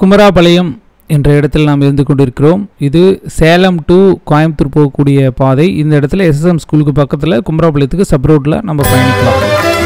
குமராபாளையம் என்ற இடத்தில் நாம் இருந்து கொண்டிருக்கிறோம் இது சேலம் டு கோயம்புத்தூர் போகக்கூடிய பாதை இந்த இடத்துல எஸ்எஸ்எம் ஸ்கூலுக்கு பக்கத்தில் குமராபாளையத்துக்கு சப் ரோட்டில் நம்ம பயணிக்கலாம்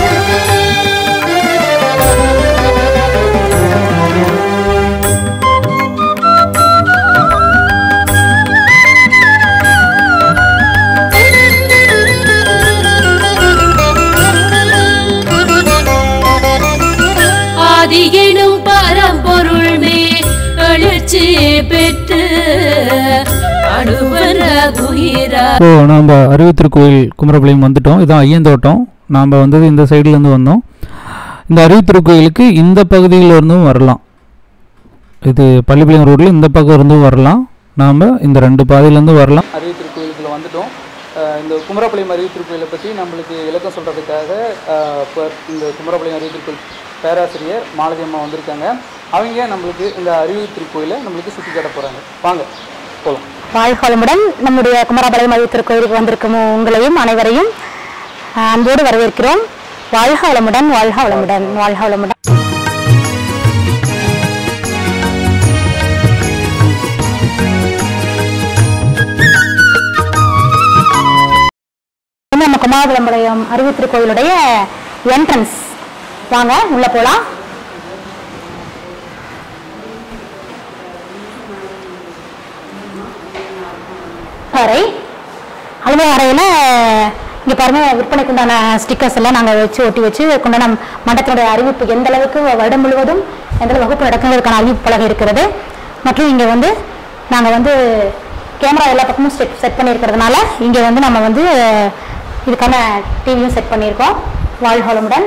ஆதியெனும் பரம்பொருள் மே எழுச்சி பெற்று அணுவர குயிரா ஸோ நாம் அருவித்திருக்கோயில் குமரபாளையம் வந்துட்டோம் இதான் ஐயந்தோட்டம் நாம் வந்தது இந்த சைட்லேருந்து வந்தோம் இந்த அருவித்திருக்கோயிலுக்கு இந்த பகுதியில் இருந்தும் வரலாம் இது பள்ளிப்பாளையம் ரோட்டில் இந்த பக்கம் இருந்தும் வரலாம் நாம் இந்த ரெண்டு பாதையிலேருந்து வரலாம் அருவித்திருக்கோயிலுக்குள்ள வந்துட்டோம் அஹ் இந்த குமரப்பாளையம் அருவித்திருக்கோயிலை பற்றி நம்மளுக்கு விளக்கம் சொல்கிறதுக்காக இப்போ இந்த குமரப்பாளையம் அருவித்திருக்கோயில் பேராசிரியர் மாலதி அம்மா வந்திருக்காங்க அவங்க நம்மளுக்கு இந்த அருவித்திருக்கோயிலை நம்மளுக்கு சுற்றி காட்ட போகிறாங்க வாங்க போகலாம் வாழ்கோளமுடன் நம்முடைய குமராபாளையம் அழகு திருக்கோயிலுக்கு வந்திருக்கும் உங்களையும் அனைவரையும் அஹ், அன்போடு வரவேற்கிறோம் வாழ்க வளமுடன் வாழ்க வளமுடன் வாழ்க வளமுடன் இது நம்ம குமாரபாளையம் அருவி திருக்கோயிலுடைய என்ட்ரன்ஸ் வாங்க உள்ள போலாம் அறை அலுவலக அறையில் இங்கே பாருங்க விற்பனைக்கு உண்டான ஸ்டிக்கர்ஸ் எல்லாம் நாங்கள் வச்சு ஒட்டி வச்சு கொண்டான மண்டலத்தினுடைய அறிவிப்பு எந்த அளவுக்கு வருடம் முழுவதும் எந்த அளவு வகுப்பு நடக்குங்கிறதுக்கான அறிவிப்பு பலகை இருக்கிறது மற்றும் இங்கே வந்து நாங்கள் வந்து கேமரா எல்லா பக்கமும் செட் செட் பண்ணியிருக்கிறதுனால இங்கே வந்து நம்ம வந்து இதுக்கான டிவியும் செட் பண்ணியிருக்கோம் வாழ்ஹோளமுடன்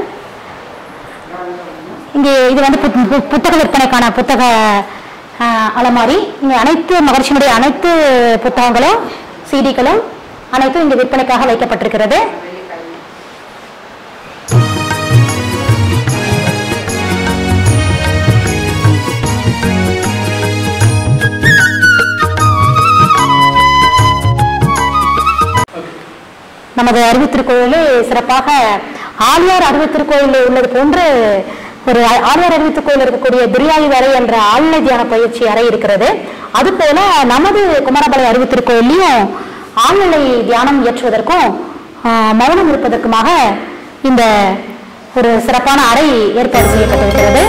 இங்கே இது வந்து புத்- பு- புத்தக விற்பனைக்கான புத்தக ஆஹ், அலமாரி இங்கே அனைத்து மகர்ஷியினுடைய அனைத்து புத்தகங்களும் சிடிக்களும் அனைத்தும் இங்கே விற்பனைக்காக வைக்கப்பட்டிருக்கிறது நமது அறிவித்திருக்கோயிலே சிறப்பாக ஆழியார் அறிவித்திருக்கோயில் உள்ளது போன்று ஒரு ஆ- ஆழியார் அறிவித்திருக்கோயில் இருக்கக்கூடிய துரியாயு அறை என்ற ஆழ்நிலை தியான பயிற்சி அறை இருக்கிறது அதுபோல நமது குமாரபாளையம் அறிவித்திருக்கோயிலையும் ஆழ்நிலை தியானம் இயற்றுவதற்கும் ஆ, மௌனம் இருப்பதற்குமாக இந்த ஒரு சிறப்பான அறை ஏற்பாடு செய்யப்பட்டிருக்கிறது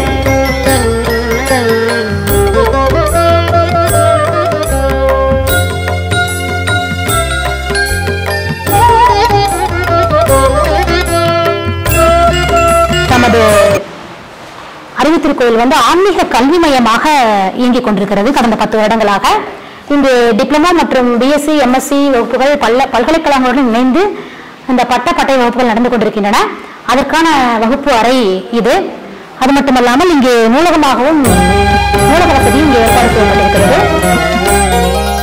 நமது அறிவித்திருக்கோயில் வந்து ஆன்மீக கல்வி மையமாக இயங்கிக் கொண்டிருக்கிறது கடந்த பத்து வருடங்களாக இங்கு டிப்ளமோ மற்றும் பிஎஸ்சி எம்எஸ்சி வகுப்புகள் பல்ல பல்கலைக்கழகங்களுடன் இணைந்து இந்த பட்ட பட்டய வகுப்புகள் நடந்து கொண்டிருக்கின்றன அதற்கான வகுப்பு அறை இது அது மட்டுமல்லாமல் இங்கு நூலகமாகவும் நூலக வசதியும் இங்கே ஏற்பாடு செய்யப்பட்டிருக்கிறது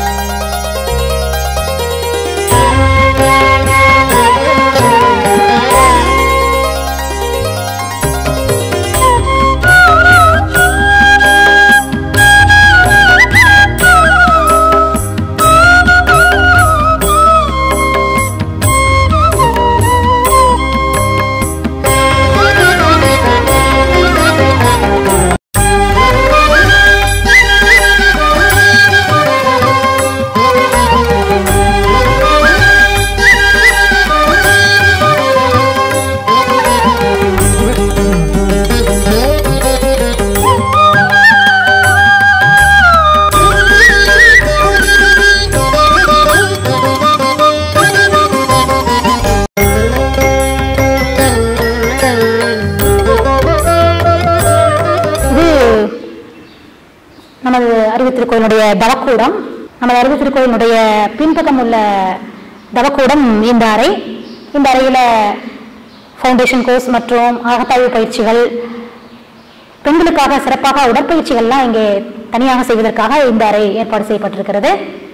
இது நமது அறிவித்திருக்கோயிலுடைய தவக்கூடம் நமது அறிவித்திருக்கோயிலுடைய பின்பக்கம் உள்ள தவக்கூடம் இந்த அறை இந்த அறையில் ஃபவுண்டேஷன் கோர்ஸ் மற்றும் அகத்தாய்வு பயிற்சிகள் பெண்களுக்காக சிறப்பாக உடற்பயிற்சிகள்லாம் இங்கே தனியாக செய்வதற்காக இந்த அறை ஏற்பாடு செய்யப்பட்டிருக்கிறது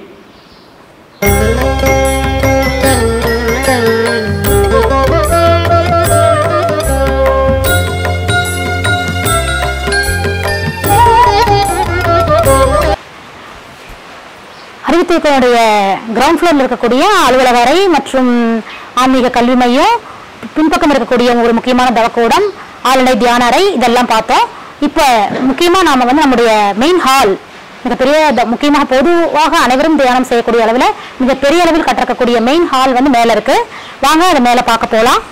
அறிவித்திருக்கோனுடைய கிரவுண்ட் ஃப்ளோரில் இருக்கக்கூடிய அலுவலக அறை மற்றும் ஆன்மீக கல்வி மையம் பின்பக்கம் இருக்கக்கூடிய ஒரு முக்கியமான தவக்கூடம் ஆளுநை தியான அறை இதெல்லாம் பார்த்தோம் இப்போ முக்கியமாக நாம் வந்து நம்முடைய மெயின் ஹால் மிகப்பெரிய த- முக்கியமாக பொதுவாக அனைவரும் தியானம் செய்யக்கூடிய அளவில் மிகப்பெரிய அளவில் கட்டிருக்கக்கூடிய மெயின் ஹால் வந்து மேலே இருக்கு வாங்க அதை மேலே பார்க்க போகலாம்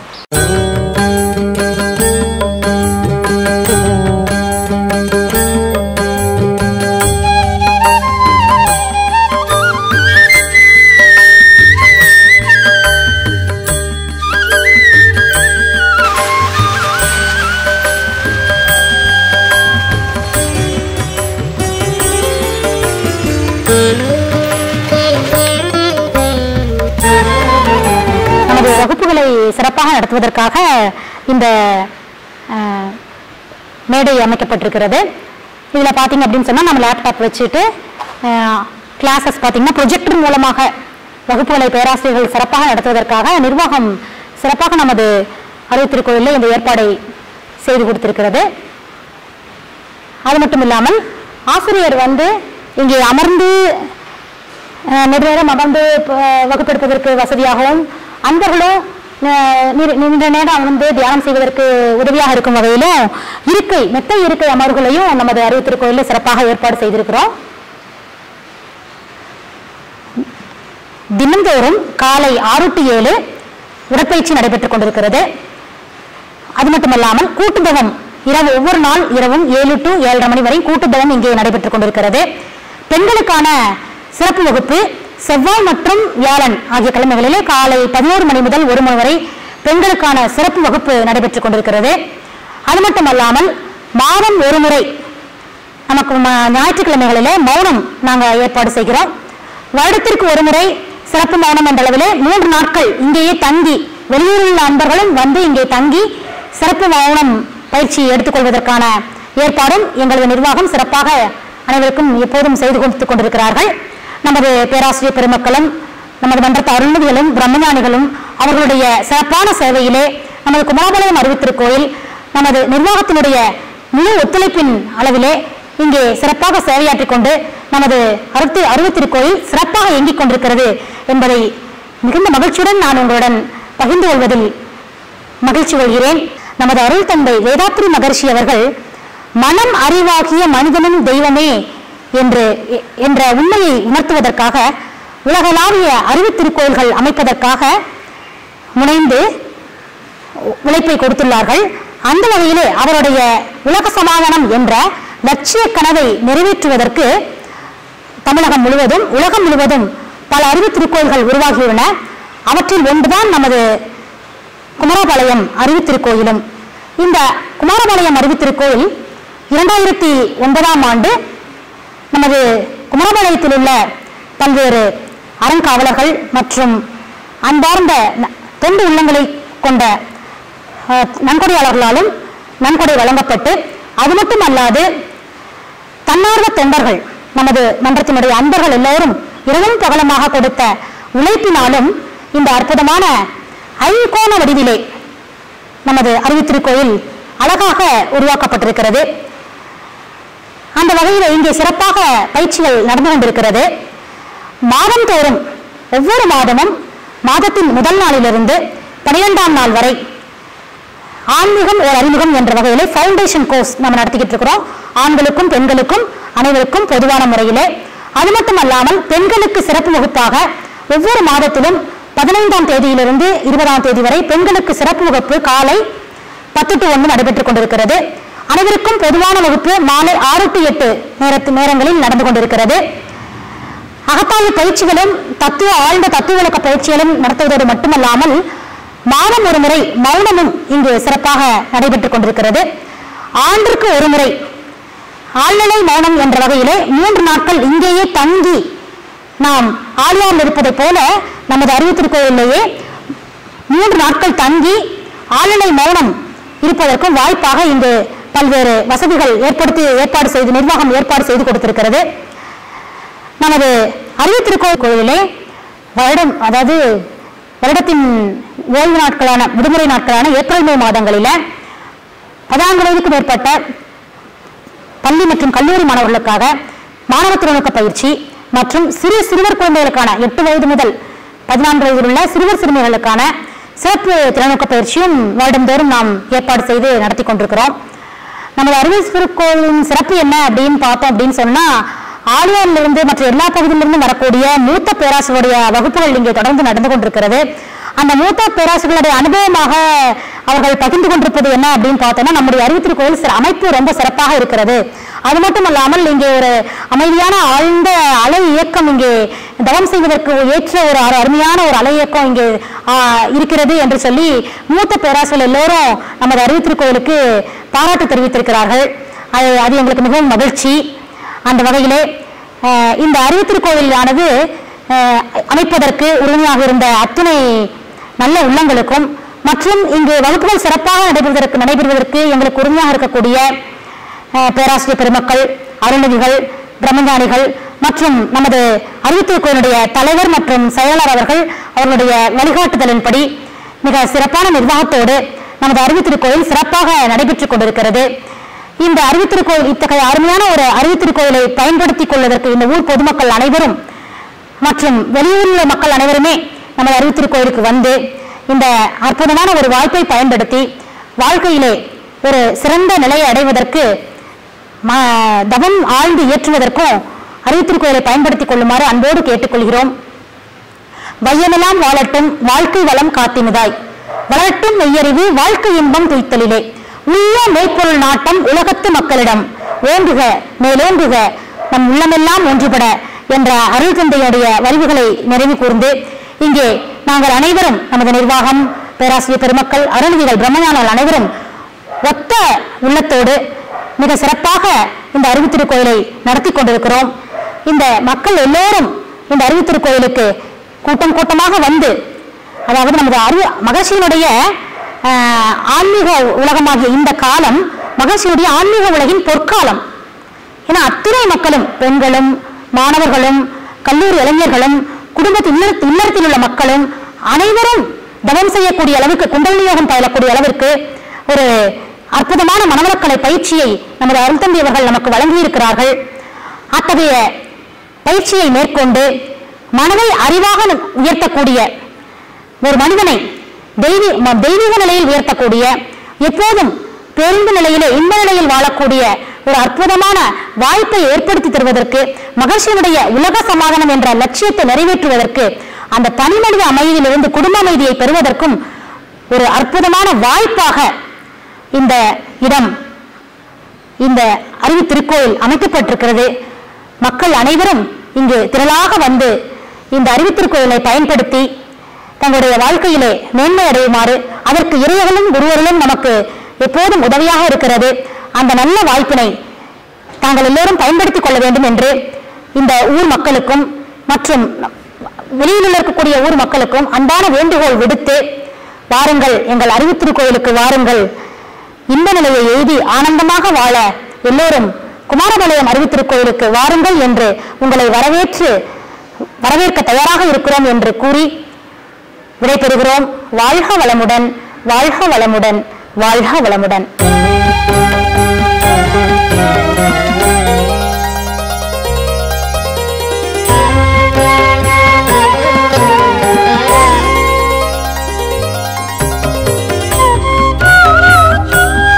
நமது வகுப்புகளை சிறப்பாக நடத்துவதற்காக இந்த அஹ், மேடை அமைக்கப்பட்டிருக்கிறது இதில் பார்த்தீங்க அப்படின்னு சொன்னால் நம்ம லேப்டாப் வச்சுட்டு கிளாஸஸ் பார்த்தீங்கன்னா ப்ரொஜெக்டர் மூலமாக வகுப்புகளை பேராசிரியர்கள் சிறப்பாக நடத்துவதற்காக நிர்வாகம் சிறப்பாக நமது அறுபத்திருக்கோயிலில் இந்த ஏற்பாடை செய்து கொடுத்திருக்கிறது அது மட்டும் இல்லாமல் ஆசிரியர் வந்து இங்கே அமர்ந்து அஹ், நெடுநேரம் அமர்ந்து ப- வகுப்பெடுப்பதற்கு வசதியாகவும் அன்பர்களும் அஹ், நீ- நீண்ட நேரம் அமர்ந்து தியானம் செய்வதற்கு உதவியாக இருக்கும் வகையிலும் இருக்கை மெத்தை இருக்கை அமர்வுகளையும் நமது அறிவுத்திருக்கோயிலில் சிறப்பாக ஏற்பாடு செய்திருக்கிறோம் தினந்தோறும் காலை ஆறு டு ஏழு உடற்பயிற்சி நடைபெற்றுக் கொண்டிருக்கிறது அது மட்டுமல்லாமல் கூட்டுத்தவம் இரவு ஒவ்வொரு நாள் இரவும் ஏழு டு ஏழரை மணி வரை கூட்டுத்தவம் இங்கே நடைபெற்றுக் கொண்டிருக்கிறது பெண்களுக்கான சிறப்பு வகுப்பு செவ்வாய் மற்றும் வியாழன் ஆகிய கிழமைகளிலே காலை பதினோரு மணி முதல் ஒரு மணி வரை பெண்களுக்கான சிறப்பு வகுப்பு நடைபெற்றுக் கொண்டிருக்கிறது அது மட்டுமல்லாமல் மாதம் ஒரு முறை நமக்கு ம- ஞாயிற்றுக்கிழமைகளிலே மௌனம் நாங்கள் ஏற்பாடு செய்கிறோம் வருடத்திற்கு ஒரு முறை சிறப்பு மௌனம் என்ற அளவிலே மூன்று நாட்கள் இங்கேயே தங்கி வெளியூரில் உள்ள அன்பர்களும் வந்து இங்கே தங்கி சிறப்பு மௌனம் பயிற்சி எடுத்துக்கொள்வதற்கான ஏற்பாடும் எங்களது நிர்வாகம் சிறப்பாக அனைவருக்கும் எப்போதும் செய்து கொடுத்துக் கொண்டிருக்கிறார்கள் நமது பேராசிரியர் பெருமக்களும் நமது மன்றத்து அருள்மதிகளும் பிரம்மஞானிகளும் அவர்களுடைய சிறப்பான சேவையிலே நமது குமாரபாளையம் அறிவித்திருக்கோயில் நமது நிர்வாகத்தினுடைய முழு ஒத்துழைப்பின் அளவிலே இங்கே சிறப்பாக சேவையாற்றிக் கொண்டு நமது அறுத்து அறுபத்திருக்கோயில் சிறப்பாக இயங்கிக் கொண்டிருக்கிறது என்பதை மிகுந்த மகிழ்ச்சியுடன் நான் உங்களுடன் பகிர்ந்து கொள்வதில் மகிழ்ச்சி கொள்கிறேன் நமது அருள் தந்தை வேதாத்ரி மகர்ஷி அவர்கள் மனம் அறிவாகிய மனிதனும் தெய்வமே என்று எ- என்ற உண்மையை உணர்த்துவதற்காக உலகளாவிய அறிவுத் திருக்கோயில்கள் அமைப்பதற்காக முனைந்து உழைப்பை கொடுத்துள்ளார்கள் அந்த வகையிலே அவருடைய உலக சமாதானம் என்ற லட்சிய கனவை நிறைவேற்றுவதற்கு தமிழகம் முழுவதும் உலகம் முழுவதும் பல அறிவுத் திருக்கோயில்கள் உருவாகியுள்ளன அவற்றில் ஒன்றுதான் நமது குமாரபாளையம் அறிவுத்திருக்கோயிலும் இந்த குமாரபாளையம் அறிவுத்திருக்கோயில் இரண்டாயிரத்தி ஒன்பதாம் ஆண்டு நமது குமாரபாளையத்தில் உள்ள பல்வேறு அறங்காவலர்கள் மற்றும் அன்பார்ந்த ந- தொண்டு உள்ளங்களை கொண்ட அஹ், நன்கொடையாளர்களாலும் நன்கொடை வழங்கப்பட்டு அது மட்டும் அல்லாது தன்னார்வ தொண்டர்கள் நமது மன்றத்தினுடைய அன்பர்கள் எல்லோரும் இரவும் பகலமாக கொடுத்த உழைப்பினாலும் இந்த அற்புதமான ஐங்கோண வடிவிலே நமது அறிவித்திருக்கோயில் அழகாக உருவாக்கப்பட்டிருக்கிறது அந்த வகையில் இங்கே சிறப்பாக பயிற்சிகள் நடந்து கொண்டிருக்கிறது மாதந்தோறும் ஒவ்வொரு மாதமும் மாதத்தின் முதல் நாளிலிருந்து பனிரெண்டாம் நாள் வரை ஆன்மீகம் ஒரு அறிமுகம் என்ற வகையிலே ஃபவுண்டேஷன் கோர்ஸ் நம்ம நடத்திக்கிட்டு இருக்கிறோம் ஆண்களுக்கும் பெண்களுக்கும் அனைவருக்கும் பொதுவான முறையிலே அது மட்டுமல்லாமல் பெண்களுக்கு சிறப்பு வகுப்பாக ஒவ்வொரு மாதத்திலும் பதினைந்தாம் தேதியிலிருந்து இருபதாம் தேதி வரை பெண்களுக்கு சிறப்பு வகுப்பு காலை பத்து டு ஒன்று நடைபெற்றுக் கொண்டிருக்கிறது அனைவருக்கும் பொதுவான வகுப்பு மாலை ஆறு டு எட்டு நேரத்து நேரங்களில் நடந்து கொண்டிருக்கிறது அகத்தாய்வு பயிற்சிகளும் தத்துவ ஆழ்ந்த தத்துவ விளக்க பயிற்சிகளும் நடத்துவதோடு மட்டுமல்லாமல் மாதம் ஒரு முறை மௌனமும் இங்கு சிறப்பாக நடைபெற்றுக் கொண்டிருக்கிறது ஆண்டிற்கு ஒரு முறை ஆழ்நிலை மௌனம் என்ற வகையிலே மூன்று நாட்கள் இங்கேயே தங்கி நாம் ஆழ்வார்கள் இருப்பதைப் போல நமது அறிவுத்திருக்கோயிலேயே மூன்று நாட்கள் தங்கி ஆழ்நிலை மௌனம் இருப்பதற்கும் வாய்ப்பாக இங்கு பல்வேறு வசதிகள் ஏற்படுத்தி ஏற்பாடு செய்து நிர்வாகம் ஏற்பாடு செய்து கொடுத்திருக்கிறது நமது அறிவுத்திருக்கோயில் கோயிலே வருடம் அதாவது வருடத்தின் ஓய்வு நாட்களான விடுமுறை நாட்களான ஏப்ரல் மே மாதங்களில் பதினான்கு வயதுக்கு மேற்பட்ட பள்ளி மற்றும் கல்லூரி மாணவர்களுக்காக மாணவ திறனுக்க பயிற்சி மற்றும் சிறு சிறுவர் குழந்தைகளுக்கான எட்டு வயது முதல் பதினான்கு வயதில் உள்ள சிறுவர் சிறுமிகளுக்கான சிறப்பு திறனுக்க பயிற்சியும் வருடந்தோறும் நாம் ஏற்பாடு செய்து நடத்தி கொண்டிருக்கிறோம் நமது அறிவியல் திருக்கோவிலின் சிறப்பு என்ன அப்படின்னு பார்த்தோம் அப்படின்னு சொன்னா ஆலியாரிலிருந்து மற்ற எல்லா பகுதியிலிருந்தும் வரக்கூடிய மூத்த பேராசிரியருடைய வகுப்புகள் இங்கே தொடர்ந்து நடந்து கொண்டிருக்கிறது அந்த மூத்த பேராசிரியர்களுடைய அனுபவமாக அவர்கள் பகிர்ந்து கொண்டிருப்பது என்ன அப்படின்னு பார்த்தோம்னா நம்முடைய அறிவித்திருக்கோவில் சிற- அமைப்பு ரொம்ப சிறப்பாக இருக்கிறது அது மட்டும் அல்லாமல் இங்கே ஒரு அமைதியான ஆழ்ந்த அலை இயக்கம் இங்கே தவம் செய்வதற்கு ஏற்ற ஒரு அரு- அருமையான ஒரு அலை இயக்கம் இங்கே ஆ, இருக்கிறது என்று சொல்லி மூத்த பேராசிரியர் எல்லோரும் நமது அறிவித்திருக்கோவிலுக்கு பாராட்டு தெரிவித்திருக்கிறார்கள் அது அது எங்களுக்கு மிகவும் மகிழ்ச்சி அந்த வகையிலே அஹ், இந்த அறிவித்திருக்கோவிலானது அஹ், அமைப்பதற்கு உறுதுணையாக இருந்த அத்துணை நல்ல உள்ளங்களுக்கும் மற்றும் இங்கு வகுப்புகள் சிறப்பாக நடைபெறுவதற்கு நடைபெறுவதற்கு எங்களுக்கு உறுதுணையாக இருக்கக்கூடிய அஹ், பேராசிரியர் பெருமக்கள் அருள்நிதிகள் பிரம்மஞானிகள் மற்றும் நமது அறிவித்திருக்கோவிலுடைய தலைவர் மற்றும் செயலாளர் அவர்கள் அவர்களுடைய வழிகாட்டுதலின்படி மிக சிறப்பான நிர்வாகத்தோடு நமது அறிவித்திருக்கோயில் சிறப்பாக நடைபெற்றுக் கொண்டிருக்கிறது இந்த அறிவித்திருக்கோயில் இத்தகைய அருமையான ஒரு அறிவித்திருக்கோயிலை பயன்படுத்திக் கொள்வதற்கு இந்த ஊர் பொதுமக்கள் அனைவரும் மற்றும் வெளியூரில் உள்ள மக்கள் அனைவருமே நமது அறிவித்திருக்கோயிலுக்கு வந்து இந்த அற்புதமான ஒரு வாய்ப்பை பயன்படுத்தி வாழ்க்கையிலே ஒரு சிறந்த நிலையை அடைவதற்கு ம- தவம் ஆழ்ந்து இயற்றுவதற்கும் அறிவித்திருக்கோயிலை பயன்படுத்திக் கொள்ளுமாறு அன்போடு கேட்டுக்கொள்கிறோம் வையமெல்லாம் வாழட்டும் வாழ்க்கை வளம் காத்தினுதாய் வளரட்டும் மெய்யறிவு வாழ்க்கை இன்பம் துய்த்தலிலே உள்ள மெய்ப்பொருள் நாட்டம் உலகத்து மக்களிடம் ஓங்குக மேலோங்குக நம் உள்ளமெல்லாம் ஒன்றுபட என்ற அருள் தந்தையுடைய வரிவுகளை நிறைவு கூர்ந்து இங்கே நாங்கள் அனைவரும் நமது நிர்வாகம் பேராசிரியர் பெருமக்கள் அருள்விகள் பிரம்மஞானங்கள் அனைவரும் ஒத்த உள்ளத்தோடு மிக சிறப்பாக இந்த அறிவுத்திருக்கோயிலை நடத்தி கொண்டிருக்கிறோம் இந்த மக்கள் எல்லோரும் இந்த அறிவுத்திருக்கோயிலுக்கு கூட்டம் கூட்டமாக வந்து அதாவது நமது அறிவு மகர்ஷியினுடைய ஆஹ், ஆன்மீக உலகமாகிய இந்த காலம் மகர்ஷியுடைய ஆன்மீக உலகின் பொற்காலம் ஏன்னா அத்தனை மக்களும் பெண்களும் மாணவர்களும் கல்லூரி இளைஞர்களும் குடும்பத்து இல்லற- இல்லறத்தில் உள்ள மக்களும் அனைவரும் தவம் செய்யக்கூடிய அளவுக்கு குண்டலினி யோகம் பயிலக்கூடிய அளவிற்கு ஒரு அற்புதமான மனவளக்கலை பயிற்சியை நமது அருள்தந்தி அவர்கள் நமக்கு வழங்கியிருக்கிறார்கள் அத்தகைய பயிற்சியை மேற்கொண்டு மனதை அறிவாக உயர்த்தக்கூடிய ஒரு மனிதனை தெய்வீ ம- தெய்வீக நிலையில் உயர்த்தக்கூடிய எப்போதும் பேருந்து நிலையிலே இன்ப நிலையில் வாழக்கூடிய ஒரு அற்புதமான வாய்ப்பை ஏற்படுத்தி தருவதற்கு மகர்ஷியினுடைய உலக சமாதானம் என்ற லட்சியத்தை நிறைவேற்றுவதற்கு அந்த தனி மனித அமைதியிலிருந்து குடும்ப அமைதியை பெறுவதற்கும் ஒரு அற்புதமான வாய்ப்பாக இந்த இடம் இந்த அறிவு திருக்கோயில் அமைக்கப்பட்டிருக்கிறது மக்கள் அனைவரும் இங்கு திரளாக வந்து இந்த அறிவு திருக்கோயிலை பயன்படுத்தி தங்களுடைய வாழ்க்கையிலே மேன்மை அடையுமாறு அதற்கு இறையர்களும் குருவர்களும் நமக்கு எப்போதும் உதவியாக இருக்கிறது அந்த நல்ல வாய்ப்பினை தாங்கள் எல்லோரும் பயன்படுத்திக் கொள்ள வேண்டும் என்று இந்த ஊர் மக்களுக்கும் மற்றும் வெளியில் இருக்கக்கூடிய ஊர் மக்களுக்கும் அன்பான வேண்டுகோள் விடுத்து வாருங்கள் எங்கள் அறிவுத்திருக்கோயிலுக்கு வாருங்கள் இன்ப நிலையை எய்தி ஆனந்தமாக வாழ எல்லோரும் குமாரபாளையம் அறிவித்திருக்கோயிலுக்கு வாருங்கள் என்று உங்களை வரவேற்று வரவேற்க தயாராக இருக்கிறோம் என்று கூறி விடைபெறுகிறோம் வாழ்க வளமுடன் வாழ்க வளமுடன் வாழ்க வளமுடன்